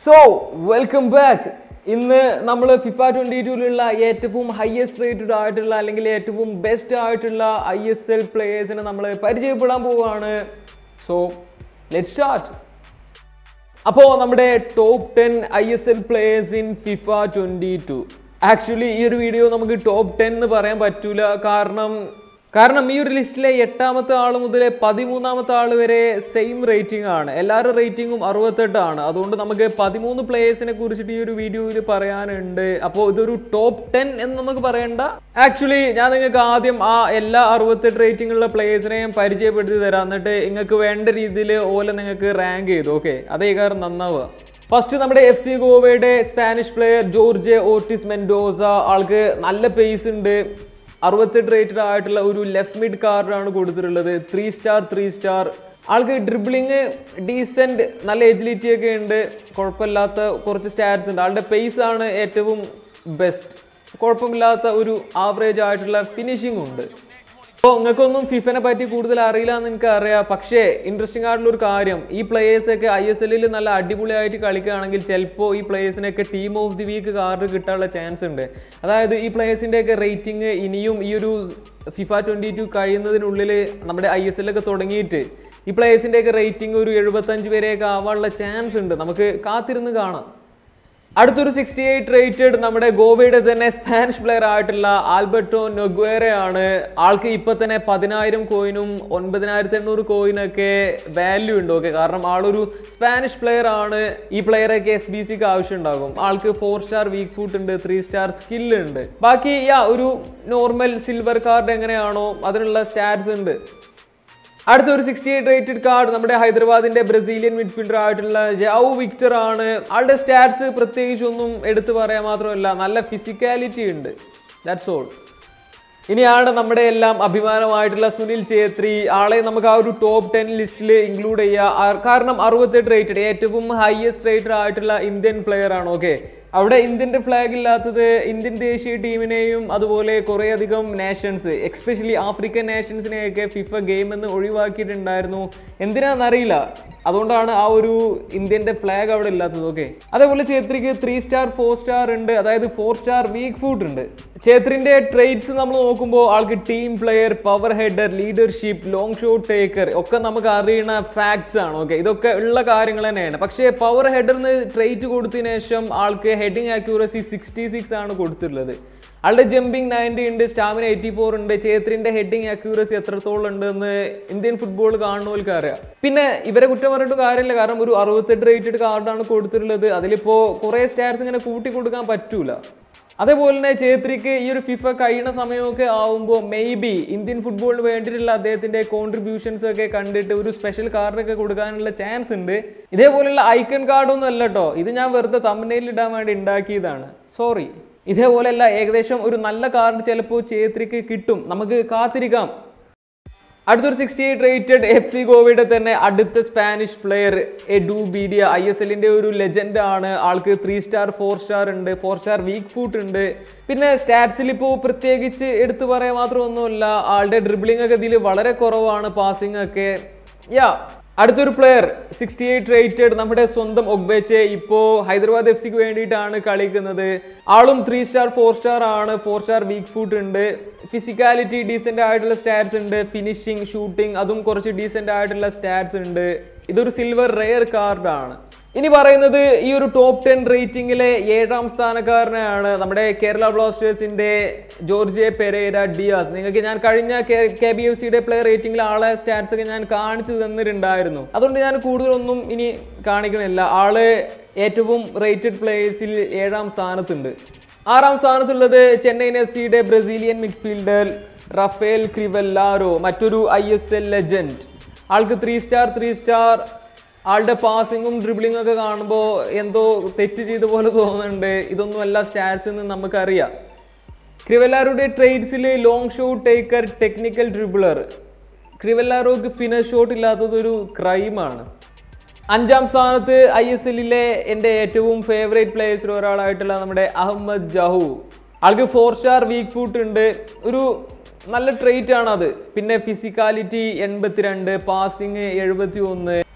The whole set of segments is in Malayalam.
സോ വെൽക്കം ബാക്ക് ഇന്ന് നമ്മൾ ഫിഫ ട്വന്റി ടൂവിലുള്ള ഏറ്റവും ഹയസ്റ്റ് റേറ്റഡ് ആയിട്ടുള്ള അല്ലെങ്കിൽ ഏറ്റവും ബെസ്റ്റ് ആയിട്ടുള്ള ഐ എസ് എൽ പ്ലേയേഴ്സിനെ നമ്മൾ പരിചയപ്പെടാൻ പോവുകയാണ് സോ ലെറ്റ് സ്റ്റാർട്ട് അപ്പോൾ നമ്മുടെ top ten I S L players in FIFA twenty two actually ഈ ഒരു വീഡിയോ നമുക്ക് ടോപ്പ് ടെൻ എന്ന് പറയാൻ പറ്റൂല കാരണം കാരണം ഈ ഒരു ലിസ്റ്റിലെ എട്ടാമത്തെ ആൾ മുതൽ പതിമൂന്നാമത്തെ ആൾ വരെ സെയിം റേറ്റിംഗ് ആണ് എല്ലാവരുടെ റേറ്റിംഗും അറുപത്തെട്ടാണ് അതുകൊണ്ട് നമുക്ക് പതിമൂന്ന് പ്ലേയേഴ്സിനെ കുറിച്ചിട്ട് ഈ ഒരു വീഡിയോയിൽ പറയാനുണ്ട് അപ്പോൾ ഇതൊരു ടോപ്പ് ടെൻ എന്ന് നമുക്ക് പറയണ്ട ആക്ച്വലി ഞാൻ നിങ്ങൾക്ക് ആദ്യം ആ എല്ലാ അറുപത്തെട്ട് റേറ്റിംഗ് ഉള്ള പ്ലേയേഴ്സിനെയും പരിചയപ്പെടുത്തി തരാം എന്നിട്ട് നിങ്ങൾക്ക് വേണ്ട രീതിയിൽ ഓല നിങ്ങൾക്ക് റാങ്ക് ചെയ്തു ഓക്കെ അതേ കാരണം നന്നാവുക ഫസ്റ്റ് നമ്മുടെ എഫ് സി ഗോവയുടെ Spanish player Jorge Ortiz Mendoza ആൾക്ക് നല്ല പേസ് ഉണ്ട് അറുപത്തെട്ട് റേറ്റഡ് ആയിട്ടുള്ള ഒരു ലെഫ്റ്റ് മിഡ് കാർഡാണ് കൊടുത്തിട്ടുള്ളത് ത്രീ സ്റ്റാർ ത്രീ സ്റ്റാർ ആൾക്ക് ഡ്രിബിളിങ് ഡീസെന്റ് നല്ല എജിലിറ്റി ഒക്കെ ഉണ്ട് കുഴപ്പമില്ലാത്ത കുറച്ച് സ്റ്റാറ്റ്സ് ഉണ്ട് ആളുടെ പേസ് ആണ് ഏറ്റവും ബെസ്റ്റ് കുഴപ്പമില്ലാത്ത ഒരു ആവറേജ് ആയിട്ടുള്ള ഫിനിഷിംഗ് ഉണ്ട് അപ്പോൾ നിങ്ങൾക്കൊന്നും ഫിഫനെ പറ്റി കൂടുതൽ അറിയില്ല എന്ന് എനിക്ക് അറിയാം പക്ഷേ ഇൻട്രസ്റ്റിംഗ് ആയിട്ടുള്ള ഒരു കാര്യം ഈ പ്ലേയേഴ്സ് ഒക്കെ ഐ എസ് എല്ലിൽ നല്ല അടിപൊളിയായിട്ട് കളിക്കുകയാണെങ്കിൽ ചിലപ്പോൾ ഈ പ്ലേയേഴ്സിനൊക്കെ team of the week card കിട്ടാനുള്ള ചാൻസ് ഉണ്ട് അതായത് ഈ പ്ലേയേഴ്സിൻ്റെ ഒക്കെ റേറ്റിംഗ് ഇനിയും ഈ ഒരു ഫിഫ ട്വൻറ്റി ടു കഴിയുന്നതിനുള്ളിൽ നമ്മുടെ ഐ എസ് എല്ലൊക്കെ തുടങ്ങിയിട്ട് ഈ പ്ലേയേഴ്സിൻ്റെ ഒക്കെ റേറ്റിംഗ് ഒരു എഴുപത്തഞ്ച് വരെയൊക്കെ ആവാനുള്ള ചാൻസ് ഉണ്ട് നമുക്ക് കാത്തിരുന്ന് കാണാം അടുത്തൊരു സിക്സ്റ്റി എയ്റ്റ് റേറ്റഡ് നമ്മുടെ ഗോവയുടെ തന്നെ സ്പാനിഷ് പ്ലെയർ ആയിട്ടുള്ള ആൽബർട്ടോ നൊഗ്വേറെ ആണ് ആൾക്ക് ഇപ്പൊ തന്നെ പതിനായിരം കോയിനും ഒൻപതിനായിരത്തി എണ്ണൂറ് കോയിനൊക്കെ വാല്യൂ ഉണ്ട് ഓക്കെ കാരണം ആളൊരു സ്പാനിഷ് പ്ലെയർ ആണ് ഈ പ്ലെയറൊക്കെ എസ് ബി സിക്ക് ആവശ്യമുണ്ടാകും ആൾക്ക് ഫോർ സ്റ്റാർ വീക്ക് ഫുട്ട് ഉണ്ട് ത്രീ സ്റ്റാർ സ്കിൽ ഉണ്ട് ബാക്കി യാ ഒരു നോർമൽ സിൽവർ കാർഡ് എങ്ങനെയാണോ അതിനുള്ള സ്റ്റാറ്റ്സ് ഉണ്ട് അടുത്ത ഒരു സിക്സ്റ്റി എയ്റ്റ് റേറ്റഡ് കാർഡ് നമ്മുടെ ഹൈദരാബാദിന്റെ ബ്രസീലിയൻ മിഡ്ഫീൽഡർ ആയിട്ടുള്ള ജാവു വിക്ടർ ആണ് ആളുടെ സ്റ്റാറ്റ്സ് പ്രത്യേകിച്ചൊന്നും എടുത്തു പറയാൻ മാത്രമല്ല നല്ല ഫിസിക്കാലിറ്റി ഉണ്ട് ദാറ്റ്സ് ഓൾ ഇനിയാണ് നമ്മുടെ എല്ലാം അഭിമാനമായിട്ടുള്ള സുനിൽ ഛേത്രി ആളെ നമുക്ക് ആ ഒരു ടോപ്പ് ടെൻ ലിസ്റ്റിൽ ഇൻക്ലൂഡ് ചെയ്യുക കാരണം അറുപത്തെട്ട് റേറ്റഡ് ഏറ്റവും ഹയസ്റ്റ് റേറ്റഡ് ആയിട്ടുള്ള ഇന്ത്യൻ പ്ലെയർ ആണ് ഓക്കെ അവിടെ ഇന്ത്യൻ്റെ ഫ്ലാഗ് ഇല്ലാത്തത് ഇന്ത്യൻ ദേശീയ ടീമിനെയും അതുപോലെ കുറേയധികം നാഷൻസ് എക്സ്പെഷ്യലി ആഫ്രിക്കൻ നാഷൻസിനെയൊക്കെ ഫിഫ ഗെയിം എന്ന് ഒഴിവാക്കിയിട്ടുണ്ടായിരുന്നു എന്തിനാണെന്നറിയില്ല അതുകൊണ്ടാണ് ആ ഒരു ഇന്ത്യൻ്റെ ഫ്ലാഗ് അവിടെ ഇല്ലാത്തത് ഓക്കെ അതേപോലെ ഛേത്രിക്ക് ത്രീ സ്റ്റാർ ഫോർ സ്റ്റാർ ഉണ്ട് അതായത് ഫോർ സ്റ്റാർ വീക്ക് ഫുഡ് ഉണ്ട് ഛേത്രിന്റെ ട്രേഡ്സ് നമ്മൾ നോക്കുമ്പോൾ ആൾക്ക് team player power header leadership long shot taker ഒക്കെ നമുക്ക് അറിയുന്ന ഫാക്ട്സ് ആണ് ഓക്കെ ഇതൊക്കെ ഉള്ള കാര്യങ്ങൾ തന്നെയാണ് പക്ഷേ പവർ ഹെഡറിന് ട്രേറ്റ് കൊടുത്തതിന് ശേഷം ആൾക്ക് ഹെഡിങ് ആക്യൂറസി സിക്സ്റ്റി സിക്സ് ആണ് കൊടുത്തിട്ടുള്ളത് ആളുടെ ജമ്പിങ് നയൻറ്റി ഉണ്ട് സ്റ്റാമിന എയ്റ്റി ഫോർ ഉണ്ട് ചേത്രിന്റെ ഹെഡിങ് അക്യൂറസി എത്രത്തോളം ഉണ്ട് എന്ന് ഇന്ത്യൻ ഫുട്ബോൾ കാണുന്നവർക്ക് അറിയാം പിന്നെ ഇവരെ കുറ്റം പറഞ്ഞിട്ട് കാര്യമില്ല കാരണം ഒരു അറുപത്തെട്ട് റേറ്റഡ് കാർഡാണ് കൊടുത്തിട്ടുള്ളത് അതിലിപ്പോ കുറെ സ്റ്റാറ്റ്സ് ഇങ്ങനെ കൂട്ടി കൊടുക്കാൻ പറ്റൂല അതേപോലെ തന്നെ ചേത്രിക്ക് ഈ ഒരു ഫിഫ കഴിയുന്ന സമയമൊക്കെ ആവുമ്പോൾ മേ ബി ഇന്ത്യൻ ഫുട്ബോളിന് വേണ്ടിയിട്ടുള്ള അദ്ദേഹത്തിന്റെ കോൺട്രിബ്യൂഷൻസ് ഒക്കെ കണ്ടിട്ട് ഒരു സ്പെഷ്യൽ കാർഡൊക്കെ കൊടുക്കാനുള്ള ചാൻസ് ഉണ്ട് ഇതേപോലെയുള്ള ഐക്കൺ കാർഡൊന്നും അല്ല കേട്ടോ ഇത് ഞാൻ വെറുതെ തമ്മനയിൽ ഇടാൻ വേണ്ടി ഉണ്ടാക്കിയതാണ് സോറി ഇതേപോലെയല്ല ഏകദേശം ഒരു നല്ല കാർഡ് ചിലപ്പോൾ ചേത്രിക്ക് കിട്ടും നമുക്ക് കാത്തിരിക്കാം അടുത്തൊരു sixty eight rated F C ഗോവയുടെ തന്നെ അടുത്ത Spanish player Edu Bedia I S എല്ലിന്റെ ഒരു ലെജൻഡ് ആണ് ആൾക്ക് ത്രീ സ്റ്റാർ ഫോർ സ്റ്റാർ ഉണ്ട് ഫോർ സ്റ്റാർ വീക്ക് ഫൂട്ട് ഉണ്ട് പിന്നെ സ്റ്റാറ്റ്സിൽ ഇപ്പോൾ പ്രത്യേകിച്ച് എടുത്തു പറയാൻ മാത്രമൊന്നുമില്ല ആളുടെ ഡ്രിബിളിംഗ് ഒക്കെ ഇതിൽ വളരെ കുറവാണ് പാസിംഗ് ഒക്കെ യാ അടുത്തൊരു പ്ലെയർ സിക്സ്റ്റി എയ്റ്റ് റേറ്റഡ് നമ്മുടെ സ്വന്തം ഒഗ്ബേച്ചെ ഇപ്പോൾ ഹൈദരാബാദ് എഫ് സിക്ക് വേണ്ടിയിട്ടാണ് കളിക്കുന്നത് ആളും ത്രീ സ്റ്റാർ ഫോർ സ്റ്റാർ ആണ് ഫോർ സ്റ്റാർ വീക്ക് ഫുട്ട് ഉണ്ട് ഫിസിക്കാലിറ്റി ഡീസെന്റ് ആയിട്ടുള്ള സ്റ്റാറ്റ്സ് ഉണ്ട് ഫിനിഷിംഗ് ഷൂട്ടിംഗ് അതും കുറച്ച് ഡീസെന്റ് ആയിട്ടുള്ള സ്റ്റാറ്റ്സ് ഉണ്ട് ഇതൊരു സിൽവർ റെയർ കാർഡാണ് ഇനി പറയുന്നത് ഈ ഒരു ടോപ്പ് ടെൻ റേറ്റിംഗിലെ ഏഴാം സ്ഥാനക്കാരനാണ് നമ്മുടെ കേരള ബ്ലാസ്റ്റേഴ്സിന്റെ ജോർജെ പെരേര ഡിയാസ് നിങ്ങൾക്ക് ഞാൻ കഴിഞ്ഞ കെ ബി എഫ് സിയുടെ പ്ലെയർ റേറ്റിംഗിൽ ആളെ സ്റ്റാറ്റ്സ് ഒക്കെ ഞാൻ കാണിച്ചു തന്നിട്ടുണ്ടായിരുന്നു അതുകൊണ്ട് ഞാൻ കൂടുതലൊന്നും ഇനി കാണിക്കണില്ല ആള് ഏറ്റവും റേറ്റഡ് പ്ലേയേഴ്സിൽ ഏഴാം സ്ഥാനത്തുണ്ട് ആറാം സ്ഥാനത്തുള്ളത് ചെന്നൈയിൻ എഫ് സിയുടെ ബ്രസീലിയൻ മിഡ്ഫീൽഡർ റഫേൽ ക്രിവെല്ലാരോ മറ്റൊരു ഐ എസ് എൽ ലെജൻഡ് ആൾക്ക് ത്രീ സ്റ്റാർ ത്രീ സ്റ്റാർ ആളുടെ പാസിങ്ങും ഡ്രിബിളിങ്ങും ഒക്കെ കാണുമ്പോൾ എന്തോ തെറ്റ് ചെയ്ത പോലെ തോന്നുന്നുണ്ട് ഇതൊന്നും അല്ല സ്റ്റാറ്റ്സിൽ നിന്ന് നമുക്കറിയാം ക്രിവെല്ലാരുടെ ട്രേഡ്സിൽ long shot taker technical dribbler ക്രിവെല്ലാരോക്ക് ഫിനിഷ് ഷോട്ട് ഇല്ലാത്തത് ഒരു ക്രൈമാണ് അഞ്ചാം സ്ഥാനത്ത് ഐ എസ് എല്ലിലെ എൻ്റെ ഏറ്റവും ഫേവറേറ്റ് പ്ലേയേഴ്സിൽ ഒരാളായിട്ടുള്ള നമ്മുടെ അഹമ്മദ് ജഹു ആൾക്ക് ഫോർ സ്റ്റാർ വീക്ക് ഫുട്ട് ഉണ്ട് ഒരു നല്ല ട്രേറ്റ് ആണ് അത് പിന്നെ ഫിസിക്കാലിറ്റി എൺപത്തിരണ്ട് പാസിങ് എഴുപത്തി ഒന്ന്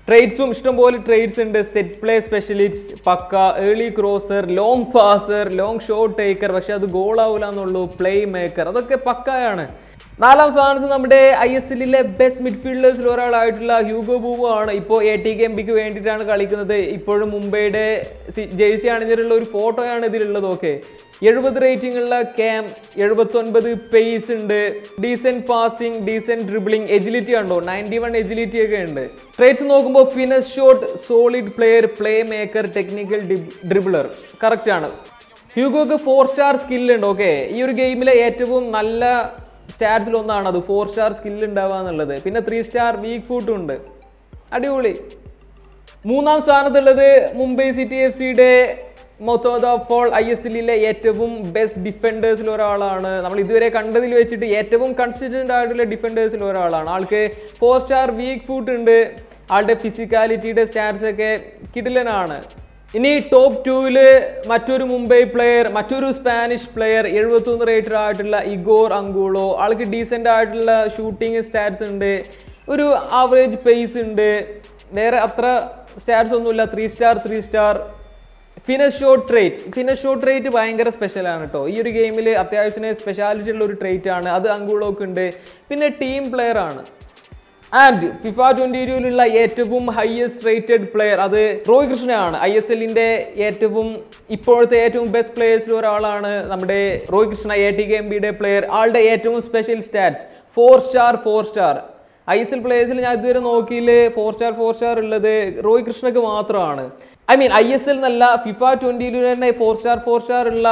ട്രേഡ്സും ഇഷ്ടംപോലെ ട്രേഡ്സ് ഉണ്ട് set play specialist pakka early crosser long passer long shot taker പക്ഷെ അത് ഗോൾ ആവില്ല എന്നുള്ളൂ പ്ലേ മേക്കർ അതൊക്കെ പക്കയാണ് നാലാം സ്ഥാനത്ത് നമ്മുടെ ഐ എസ് എല്ലിലെ ബെസ്റ്റ് മിഡ്ഫീൽഡേഴ്സിൽ ഒരാളായിട്ടുള്ള ഹ്യൂഗോ ബൂബോ ആണ് ഇപ്പോൾ എ ടി കെ എം പിക്ക് വേണ്ടിയിട്ടാണ് കളിക്കുന്നത് ഇപ്പോഴും മുംബൈയുടെ ജേഴ്സി അണിഞ്ഞിട്ടുള്ള ഒരു ഫോട്ടോയാണ് ഇതിലുള്ളത് ഓക്കെ എഴുപത് റേറ്റിംഗ് ഉള്ള ക്യാം എഴുപത്തൊൻപത് പേസ് ഉണ്ട് decent passing decent dribbling agility ഉണ്ടോ നയൻറ്റി വൺ എജിലിറ്റി ഒക്കെ ഉണ്ട് ട്രേഡ്സ് നോക്കുമ്പോൾ finesse shot solid player play maker technical dribbler correct ആണ് ഹ്യൂഗോക്ക് ഫോർ സ്റ്റാർ സ്കില്ല് ഉണ്ട് ഓക്കെ ഈ ഒരു ഗെയിമിലെ ഏറ്റവും നല്ല സ്റ്റാറ്റ്സിൽ ഒന്നാണ് അത് ഫോർ സ്റ്റാർ സ്കില്ല് ഉണ്ടാവുക എന്നുള്ളത് പിന്നെ ത്രീ സ്റ്റാർ വീക്ക് ഫുട്ടും ഉണ്ട് അടിപൊളി മൂന്നാം സ്ഥാനത്തുള്ളത് മുംബൈ സിറ്റി എഫ് സിയുടെ മൊത്തോദ ഫോൾ ഐ എസ് എല്ലിലെ ഏറ്റവും ബെസ്റ്റ് ഡിഫൻഡേഴ്സിൽ ഒരാളാണ് നമ്മൾ ഇതുവരെ കണ്ടതിൽ വെച്ചിട്ട് ഏറ്റവും കൺസിസ്റ്റന്റ് ആയിട്ടുള്ള ഡിഫൻഡേഴ്സിൽ ഒരാളാണ് ആൾക്ക് ഫോർ സ്റ്റാർ വീക്ക് ഫുട്ട് ഉണ്ട് ആളുടെ ഫിസിക്കാലിറ്റിയുടെ സ്റ്റാറ്റ്സ് ഒക്കെ കിടിലനാണ് ഇനി ടോപ്പ് ടൂവില് മറ്റൊരു മുംബൈ പ്ലെയർ മറ്റൊരു സ്പാനിഷ് പ്ലെയർ എഴുപത്തൊന്ന് റേറ്റഡ് ആയിട്ടുള്ള ഇഗോർ അങ്കൂളോ ആൾക്ക് ഡീസെന്റ് ആയിട്ടുള്ള ഷൂട്ടിംഗ് സ്റ്റാറ്റ്സ് ഉണ്ട് ഒരു ആവറേജ് പേസ് ഉണ്ട് വേറെ അത്ര സ്റ്റാറ്റ്സ് ഒന്നുമില്ല three star three star finesse shot trait finesse shot trait ഭയങ്കര സ്പെഷ്യലാണ് കേട്ടോ ഈ ഒരു ഗെയിമിൽ അത്യാവശ്യം സ്പെഷ്യാലിറ്റി ഉള്ള ഒരു ട്രേറ്റ് ആണ് അത് അങ്കുളോക്ക് ഉണ്ട് പിന്നെ ടീം പ്ലെയർ ആണ് ആൻഡ് ഫിഫ ട്വന്റി ടൂവിലുള്ള ഏറ്റവും ഹയസ്റ്റ് റേറ്റഡ് പ്ലെയർ അത് റോയ് കൃഷ്ണയാണ് ഐ എസ് എല്ലിന്റെ ഏറ്റവും ഇപ്പോഴത്തെ ഏറ്റവും ബെസ്റ്റ് പ്ലേയേഴ്സിൽ ഒരാളാണ് നമ്മുടെ Roy Krishna A T K M ബിയുടെ പ്ലെയർ ആളുടെ ഏറ്റവും special stats four star four star I S L പ്ലേയേഴ്സിൽ ഞാൻ ഇതുവരെ നോക്കിയില് ഫോർ സ്റ്റാർ ഫോർ സ്റ്റാർ ഉള്ളത് റോയ് കൃഷ്ണക്ക് മാത്രമാണ് I mean I S L എന്നല്ല ഫിഫ ട്വന്റിയിൽ തന്നെ ഫോർ സ്റ്റാർ ഫോർ സ്റ്റാർ ഉള്ള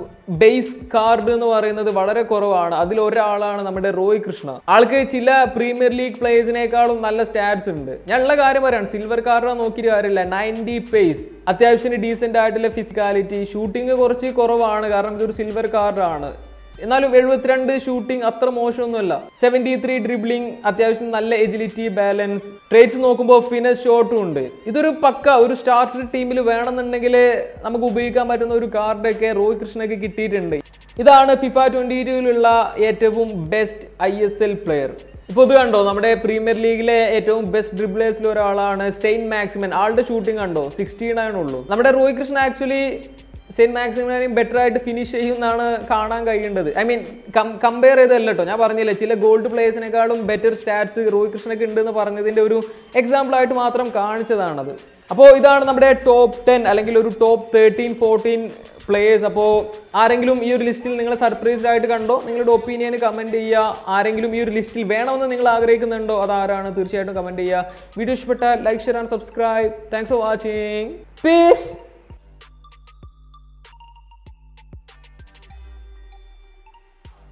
ബേസ് കാർഡ് എന്ന് പറയുന്നത് വളരെ കുറവാണ് അതിൽ ഒരാളാണ് നമ്മുടെ റോയ് കൃഷ്ണ ആൾക്ക് ചില പ്രീമിയർ ലീഗ് പ്ലേയേഴ്സിനേക്കാളും നല്ല സ്റ്റാറ്റ്സ് ഉണ്ട് ഞാൻ ഉള്ള കാര്യം പറയാണ് സിൽവർ കാർഡ് നോക്കിയിട്ട് കാര്യമില്ല നയൻറ്റി പേസ് അത്യാവശ്യത്തിന് ഡീസെന്റ് ആയിട്ടുള്ള ഫിസിക്കാലിറ്റി ഷൂട്ടിംഗ് കുറച്ച് കുറവാണ് കാരണം ഇതൊരു സിൽവർ കാർഡാണ് എന്നാലും എഴുപത്തിരണ്ട് ഷൂട്ടിംഗ് അത്ര മോശമൊന്നുമല്ല സെവൻറ്റി ത്രീ ഡ്രിബ്ലിംഗ് അത്യാവശ്യം നല്ല എജിലിറ്റി ബാലൻസ് ട്രേഡ്സ് നോക്കുമ്പോൾ ഫിനസ് ഷോട്ടും ഉണ്ട് ഇതൊരു പക്ക ഒരു സ്റ്റാർട്ടർ ടീമിൽ വേണമെന്നുണ്ടെങ്കിൽ നമുക്ക് ഉപയോഗിക്കാൻ പറ്റുന്ന ഒരു കാർഡൊക്കെ റോഹിത് കൃഷ്ണയ്ക്ക് കിട്ടിയിട്ടുണ്ട് ഇതാണ് ഫിഫ ട്വന്റി ടൂവിലുള്ള ഏറ്റവും best I S L player ഇപ്പോൾ ഇത് കണ്ടോ നമ്മുടെ പ്രീമിയർ ലീഗിലെ ഏറ്റവും ബെസ്റ്റ് ഡ്രിബ്ലേഴ്സിൽ ഒരാളാണ് സെയിന്റ് മാക്സിമൻ ആളുടെ ഷൂട്ടിംഗ് കണ്ടോ സിക്സ്റ്റി നയൻ ഉള്ളൂ നമ്മുടെ റോഹിത് കൃഷ്ണ ആക്ച്വലി സെയിന്റ് മാക്സിമിനെയും ബെറ്റർ ആയിട്ട് ഫിനിഷ് ചെയ്യുമെന്നാണ് കാണാൻ കഴിയേണ്ടത് ഐ മീൻ കമ്പയർ ചെയ്തല്ല കേട്ടോ ഞാൻ പറഞ്ഞില്ലേ ചില ഗോൾഡ് പ്ലേയേഴ്സിനെക്കാളും ബെറ്റർ സ്റ്റാറ്റ്സ് റോഹിത് കൃഷ്ണയ്ക്ക് ഉണ്ടെന്ന് പറഞ്ഞതിന്റെ ഒരു എക്സാമ്പിൾ ആയിട്ട് മാത്രം കാണിച്ചതാണത് അപ്പോൾ ഇതാണ് നമ്മുടെ ടോപ്പ് ടെൻ അല്ലെങ്കിൽ ഒരു ടോപ്പ് തേർട്ടീൻ ഫോർട്ടീൻ പ്ലേയേഴ്സ് അപ്പോൾ ആരെങ്കിലും ഈ ഒരു ലിസ്റ്റിൽ നിങ്ങൾ സർപ്രൈസ്ഡ് ആയിട്ട് കണ്ടോ നിങ്ങളുടെ ഒപ്പീനിയൻ കമൻറ്റ് ചെയ്യുക ആരെങ്കിലും ഈ ഒരു ലിസ്റ്റിൽ വേണമെന്ന് നിങ്ങൾ ആഗ്രഹിക്കുന്നുണ്ടോ അതാരാണ് തീർച്ചയായിട്ടും കമൻറ്റ് ചെയ്യുക വീഡിയോ ഇഷ്ടപ്പെട്ടാൽ like share and subscribe thanks for watching piece